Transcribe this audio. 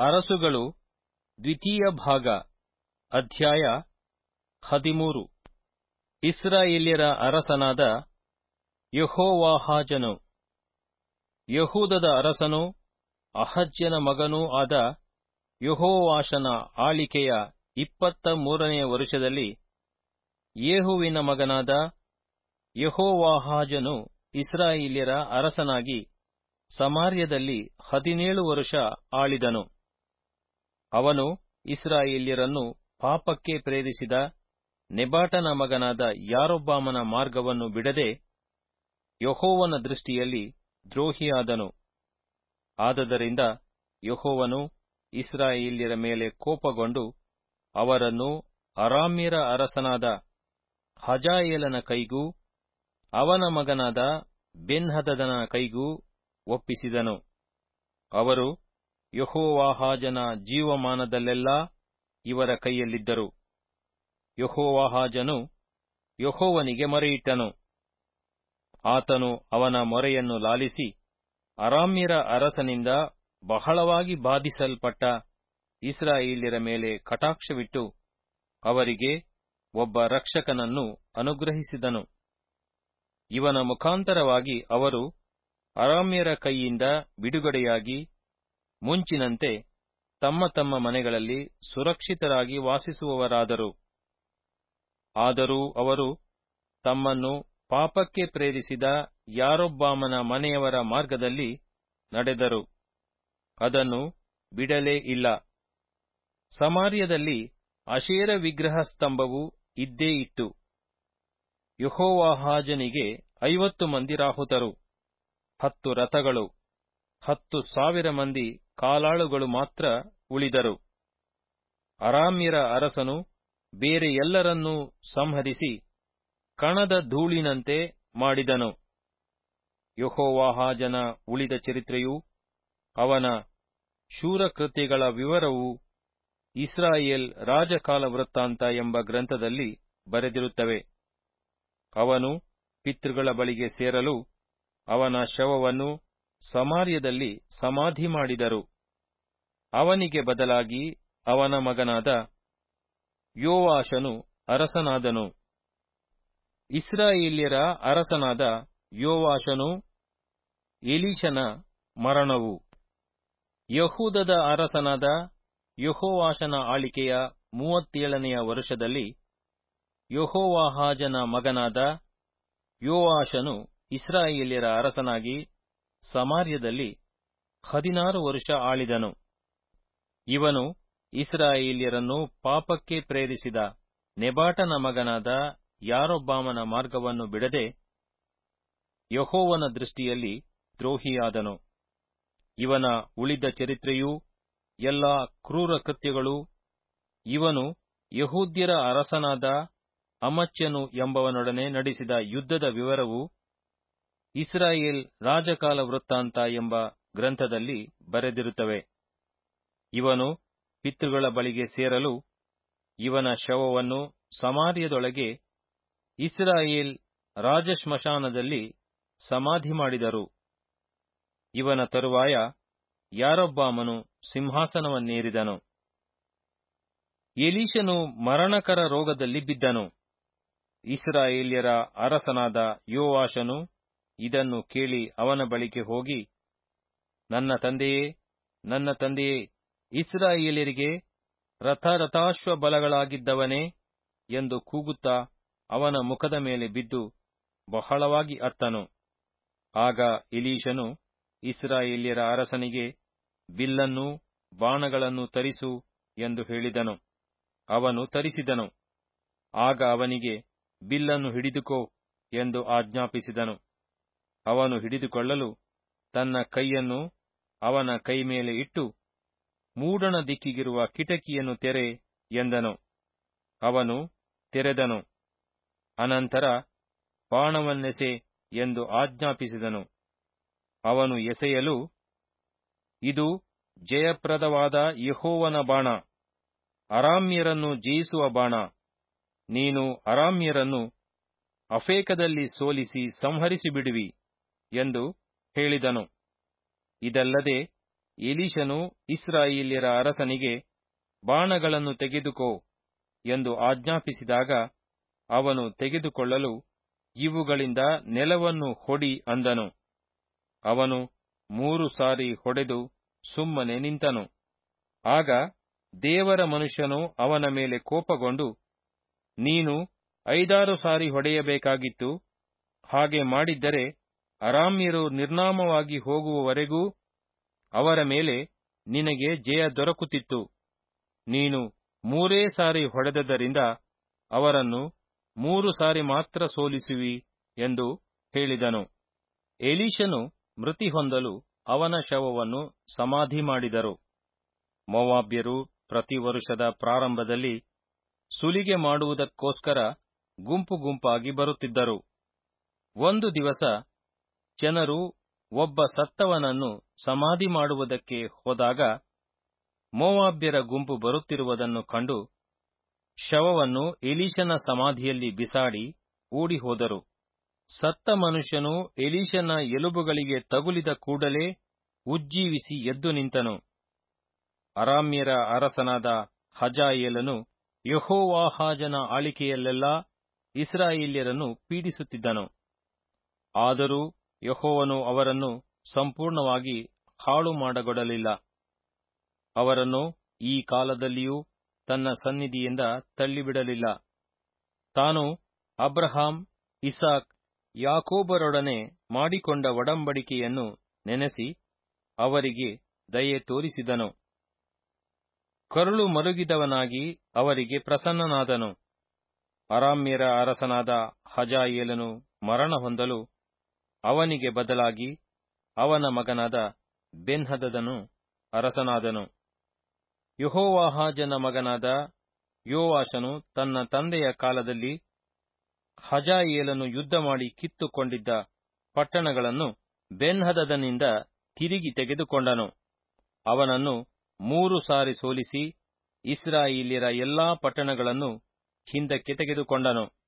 ಅರಸುಗಳು ದ್ವಿತೀಯ ಭಾಗ ಅಧ್ಯಾಯ ಹದಿಮೂರು ಇಸ್ರಾಯೇಲ್ಯರ ಅರಸನಾದ ಯೆಹೋವಾಹಾಜನು ಯಹೂದದ ಅರಸನೂ ಅಹಜ್ಯನ ಮಗನೂ ಆದ ಯೆಹೋವಾಷನ ಆಳಿಕೆಯ ಇಪ್ಪತ್ತ ಮೂರನೆಯ ವರುಷದಲ್ಲಿ ಯೇಹುವಿನ ಮಗನಾದ ಯೆಹೋವಾಹಾಜನು ಇಸ್ರಾಯೇಲ್ಯರ ಅರಸನಾಗಿ ಸಮಾರ್ಯದಲ್ಲಿ ಹದಿನೇಳು ವರುಷ ಆಳಿದನು ಅವನು ಇಸ್ರಾಯೇಲ್ಯರನ್ನು ಪಾಪಕ್ಕೆ ಪ್ರೇರಿಸಿದ ನೆಬಾಟನ ಮಗನಾದ ಯಾರೊಬ್ಬಾಮನ ಮಾರ್ಗವನ್ನು ಬಿಡದೆ ಯೆಹೋವನ ದೃಷ್ಟಿಯಲ್ಲಿ ದ್ರೋಹಿಯಾದನು ಆದದರಿಂದ ಯೆಹೋವನು ಇಸ್ರಾಯೇಲ್ಯರ ಮೇಲೆ ಕೋಪಗೊಂಡು ಅವರನ್ನು ಅರಾಮ್ಯರ ಅರಸನಾದ ಹಜಾಯೇಲನ ಕೈಗೂ ಅವನ ಮಗನಾದ ಬೆನ್ಹದದನ ಕೈಗೂ ಒಪ್ಪಿಸಿದನು ಅವರು ಯೆಹೋವಾಹಾಜನ ಜೀವಮಾನದಲ್ಲೆಲ್ಲಾ ಇವರ ಕೈಯಲ್ಲಿದ್ದರು ಯೆಹೋವಾಹಾಜನು ಯೆಹೋವನಿಗೆ ಮೊರೆಯಿಟ್ಟನು ಆತನು ಅವನ ಮೊರೆಯನ್ನು ಲಾಲಿಸಿ ಅರಾಮ್ಯರ ಅರಸನಿಂದ ಬಹಳವಾಗಿ ಬಾಧಿಸಲ್ಪಟ್ಟ ಇಸ್ರಾಯೇಲ್ಯರ ಮೇಲೆ ಕಟಾಕ್ಷವಿಟ್ಟು ಅವರಿಗೆ ಒಬ್ಬ ರಕ್ಷಕನನ್ನು ಅನುಗ್ರಹಿಸಿದನು ಇವನ ಮುಖಾಂತರವಾಗಿ ಅವರು ಅರಾಮ್ಯರ ಕೈಯಿಂದ ಬಿಡುಗಡೆಯಾಗಿ ಮುಂಚಿನಂತೆ ತಮ್ಮ ತಮ್ಮ ಮನೆಗಳಲ್ಲಿ ಸುರಕ್ಷಿತರಾಗಿ ವಾಸಿಸುವವರಾದರು ಆದರೂ ಅವರು ತಮ್ಮನ್ನು ಪಾಪಕ್ಕೆ ಪ್ರೇರಿಸಿದ ಯಾರೊಬ್ಬಾಮನ ಮನೆಯವರ ಮಾರ್ಗದಲ್ಲಿ ನಡೆದರು ಅದನ್ನು ಬಿಡಲೇ ಇಲ್ಲ ಸಮಾರ್ಯದಲ್ಲಿ ಅಶೇರ ವಿಗ್ರಹ ಸ್ತಂಭವು ಇದ್ದೇ ಇತ್ತು ಯೆಹೋವಾಹಾಜನಿಗೆ ಐವತ್ತು ಮಂದಿ ರಾಹುತರು ಹತ್ತು ರಥಗಳು ಹತ್ತು ಸಾವಿರ ಮಂದಿ ಕಾಲಾಳುಗಳು ಮಾತ್ರ ಉಳಿದರು ಅರಾಮ್ಯರ ಅರಸನು ಬೇರೆ ಎಲ್ಲರನ್ನೂ ಸಂಹರಿಸಿ ಕಣದ ಧೂಳಿನಂತೆ ಮಾಡಿದನು ಯೆಹೋವಾಹಾಜನ ಉಳಿದ ಚರಿತ್ರೆಯೂ ಅವನ ಶೂರಕೃತ್ಯಗಳ ವಿವರವೂ ಇಸ್ರಾಯೇಲ್ ರಾಜಕಾಲ ವೃತ್ತಾಂತ ಎಂಬ ಗ್ರಂಥದಲ್ಲಿ ಬರೆದಿರುತ್ತವೆ ಅವನು ಪಿತೃಗಳ ಬಳಿಗೆ ಸೇರಲು ಅವನ ಶವವನ್ನು ಸಮಾರ್ಯದಲ್ಲಿ ಸಮಾಧಿ ಮಾಡಿದರು ಅವನಿಗೆ ಬದಲಾಗಿ ಅವನ ಮಗನಾದ ಯೋವಾಷನು ಅರಸನಾದನು ಇಸ್ರಾಯೇಲ್ಯರ ಅರಸನಾದ ಯೋವಾಷನು ಎಲೀಷನ ಮರಣವು ಯಹೂದದ ಅರಸನಾದ ಯೆಹೋವಾಷನ ಆಳಿಕೆಯ ಮೂವತ್ತೇಳನೆಯ ವರುಷದಲ್ಲಿ ಯೆಹೋವಾಹಾಜನ ಮಗನಾದ ಯೋವಾಷನು ಇಸ್ರಾಯೇಲ್ಯರ ಅರಸನಾಗಿ ಸಮಾರ್ಯದಲ್ಲಿ ಹದಿನಾರು ವರುಷ ಆಳಿದನು ಇವನು ಇಸ್ರಾಯೇಲ್ಯರನ್ನು ಪಾಪಕ್ಕೆ ಪ್ರೇರಿಸಿದ ನೆಬಾಟನ ಮಗನಾದ ಯಾರೊಬ್ಬಾಮನ ಮಾರ್ಗವನ್ನು ಬಿಡದೆ ಯಹೋವನ ದೃಷ್ಟಿಯಲ್ಲಿ ದ್ರೋಹಿಯಾದನು ಇವನ ಉಳಿದ ಚರಿತ್ರೆಯೂ ಎಲ್ಲಾ ಕ್ರೂರ ಕೃತ್ಯಗಳು ಇವನು ಯಹೂದ್ಯರ ಅರಸನಾದ ಅಮಚ್ಯನು ಎಂಬವನೊಡನೆ ನಡೆಸಿದ ಯುದ್ಧದ ವಿವರವು ಇಸ್ರಾಯೇಲ್ ರಾಜಕಾಲ ವೃತ್ತಾಂತ ಎಂಬ ಗ್ರಂಥದಲ್ಲಿ ಬರೆದಿರುತ್ತವೆ ಇವನು ಪಿತೃಗಳ ಬಳಿಗೆ ಸೇರಲು ಇವನ ಶವವನ್ನು ಸಮಾರ್ಯದೊಳಗೆ ಇಸ್ರಾಯೇಲ್ ರಾಜಶ್ಮಶಾನದಲ್ಲಿ ಸಮಾಧಿ ಮಾಡಿದರು ಇವನ ತರುವಾಯ ಯಾರೊಬ್ಬಾಮನು ಸಿಂಹಾಸನವನ್ನೇರಿದನು ಎಲೀಷನು ಮರಣಕರ ರೋಗದಲ್ಲಿ ಬಿದ್ದನು ಇಸ್ರಾಯೇಲ್ಯರ ಅರಸನಾದ ಯೋವಾಷನು ಇದನ್ನು ಕೇಳಿ ಅವನ ಬಳಿಗೆ ಹೋಗಿ ನನ್ನ ತಂದೆಯೇ ನನ್ನ ತಂದೆಯೇ ಇಸ್ರಾಯೇಲ್ಯರಿಗೆ ರಥರಥಾಶ್ವ ಬಲಗಳಾಗಿದ್ದವನೇ ಎಂದು ಕೂಗುತ್ತಾ ಅವನ ಮುಖದ ಮೇಲೆ ಬಿದ್ದು ಬಹಳವಾಗಿ ಅತ್ತನು ಆಗ ಎಲೀಷನು ಇಸ್ರಾಯೇಲ್ಯರ ಅರಸನಿಗೆ ಬಿಲ್ಲನ್ನೂ ಬಾಣಗಳನ್ನು ತರಿಸು ಎಂದು ಹೇಳಿದನು ಅವನು ತರಿಸಿದನು ಆಗ ಅವನಿಗೆ ಬಿಲ್ಲನ್ನು ಹಿಡಿದುಕೋ ಎಂದು ಆಜ್ಞಾಪಿಸಿದನು ಅವನು ಹಿಡಿದುಕೊಳ್ಳಲು ತನ್ನ ಕೈಯನ್ನು ಅವನ ಕೈ ಮೇಲೆ ಇಟ್ಟು ಮೂಡಣ ದಿಕ್ಕಿಗಿರುವ ಕಿಟಕಿಯನ್ನು ತೆರೆ ಎಂದನು ಅವನು ತೆರೆದನು ಅನಂತರ ಬಾಣವನ್ನೆಸೆ ಎಂದು ಆಜ್ಞಾಪಿಸಿದನು ಅವನು ಎಸೆಯಲು ಇದು ಜಯಪ್ರದವಾದ ಯೆಹೋವನ ಬಾಣ ಅರಾಮ್ಯರನ್ನು ಜಯಿಸುವ ಬಾಣ ನೀನು ಅರಾಮ್ಯರನ್ನು ಅಫೇಕದಲ್ಲಿ ಸೋಲಿಸಿ ಸಂಹರಿಸಿಬಿಡುವಿ ಎಂದು ಹೇಳಿದನು ಇದಲ್ಲದೆ ಎಲೀಷನು ಇಸ್ರಾಯೇಲ್ಯರ ಅರಸನಿಗೆ ಬಾಣಗಳನ್ನು ತೆಗೆದುಕೋ ಎಂದು ಆಜ್ಞಾಪಿಸಿದಾಗ ಅವನು ತೆಗೆದುಕೊಳ್ಳಲು ಇವುಗಳಿಂದ ನೆಲವನ್ನು ಹೊಡಿ ಅಂದನು ಅವನು ಮೂರು ಸಾರಿ ಹೊಡೆದು ಸುಮ್ಮನೆ ನಿಂತನು ಆಗ ದೇವರ ಮನುಷ್ಯನು ಅವನ ಮೇಲೆ ಕೋಪಗೊಂಡು ನೀನು ಐದಾರು ಸಾರಿ ಹೊಡೆಯಬೇಕಾಗಿತ್ತು ಹಾಗೆ ಮಾಡಿದ್ದರೆ ಅರಾಮ್ಯರು ನಿರ್ನಾಮವಾಗಿ ಹೋಗುವವರೆಗೂ ಅವರ ಮೇಲೆ ನಿನಗೆ ಜಯ ದೊರಕುತ್ತಿತ್ತು ನೀನು ಮೂರೇ ಸಾರಿ ಹೊಡೆದದ್ದರಿಂದ ಅವರನ್ನು ಮೂರು ಸಾರಿ ಮಾತ್ರ ಸೋಲಿಸುವಿ ಎಂದು ಹೇಳಿದನು ಎಲೀಷನು ಮೃತಿ ಹೊಂದಲು ಅವನ ಶವವನ್ನು ಸಮಾಧಿ ಮಾಡಿದರು ಮೊವಾಬ್ಯರು ಪ್ರತಿ ವರುಷದ ಪ್ರಾರಂಭದಲ್ಲಿ ಸುಲಿಗೆ ಮಾಡುವುದಕ್ಕೋಸ್ಕರ ಗುಂಪು ಗುಂಪಾಗಿ ಬರುತ್ತಿದ್ದರು ಒಂದು ದಿವಸ ಜನರು ಒಬ್ಬ ಸತ್ತವನನ್ನು ಸಮಾಧಿ ಮಾಡುವುದಕ್ಕೆ ಹೋದಾಗ ಮೋವಾಬ್ಯರ ಗುಂಪು ಬರುತ್ತಿರುವುದನ್ನು ಕಂಡು ಶವವನ್ನು ಎಲೀಷನ ಸಮಾಧಿಯಲ್ಲಿ ಬಿಸಾಡಿ ಓಡಿ ಹೋದರು ಸತ್ತ ಮನುಷ್ಯನು ಎಲೀಷನ ಎಲುಬುಗಳಿಗೆ ತಗುಲಿದ ಕೂಡಲೇ ಉಜ್ಜೀವಿಸಿ ಎದ್ದು ನಿಂತನು ಅರಾಮ್ಯರ ಅರಸನಾದ ಹಜಾಯೇಲನು ಯಹೋವಾಹಾಜನ ಆಳಿಕೆಯಲ್ಲೆಲ್ಲಾ ಇಸ್ರಾಯೇಲ್ಯರನ್ನು ಪೀಡಿಸುತ್ತಿದ್ದನು ಆದರೂ ಯಹೋವನು ಅವರನ್ನು ಸಂಪೂರ್ಣವಾಗಿ ಹಾಳು ಮಾಡಗೊಡಲಿಲ್ಲ ಅವರನ್ನು ಈ ಕಾಲದಲ್ಲಿಯೂ ತನ್ನ ಸನ್ನಿಧಿಯಿಂದ ತಳ್ಳಿಬಿಡಲಿಲ್ಲ ತಾನು ಅಬ್ರಹಾಂ ಇಸಾಕ್ ಯಾಕೋಬರೊಡನೆ ಮಾಡಿಕೊಂಡ ಒಡಂಬಡಿಕೆಯನ್ನು ನೆನೆಸಿ ಅವರಿಗೆ ದಯೆ ತೋರಿಸಿದನು ಕರುಳು ಮರುಗಿದವನಾಗಿ ಅವರಿಗೆ ಪ್ರಸನ್ನನಾದನು ಅರಾಮ್ಯರ ಅರಸನಾದ ಹಜಾಯೇಲನು ಮರಣ ಹೊಂದಲು ಅವನಿಗೆ ಬದಲಾಗಿ ಅವನ ಮಗನಾದ ಬೆನ್ಹದದನು ಅರಸನಾದನು ಯಹೋವಾಹಾಜನ ಮಗನಾದ ಯೋವಾಷನು ತನ್ನ ತಂದೆಯ ಕಾಲದಲ್ಲಿ ಹಜಾಯೇಲನು ಯುದ್ಧ ಮಾಡಿ ಕಿತ್ತುಕೊಂಡಿದ್ದ ಪಟ್ಟಣಗಳನ್ನು ಬೆನ್ಹದದನಿಂದ ತಿರುಗಿ ತೆಗೆದುಕೊಂಡನು ಅವನನ್ನು ಮೂರು ಸಾರಿ ಸೋಲಿಸಿ ಇಸ್ರಾಯೇಲ್ಯರ ಎಲ್ಲಾ ಪಟ್ಟಣಗಳನ್ನು ಹಿಂದಕ್ಕೆ ತೆಗೆದುಕೊಂಡನು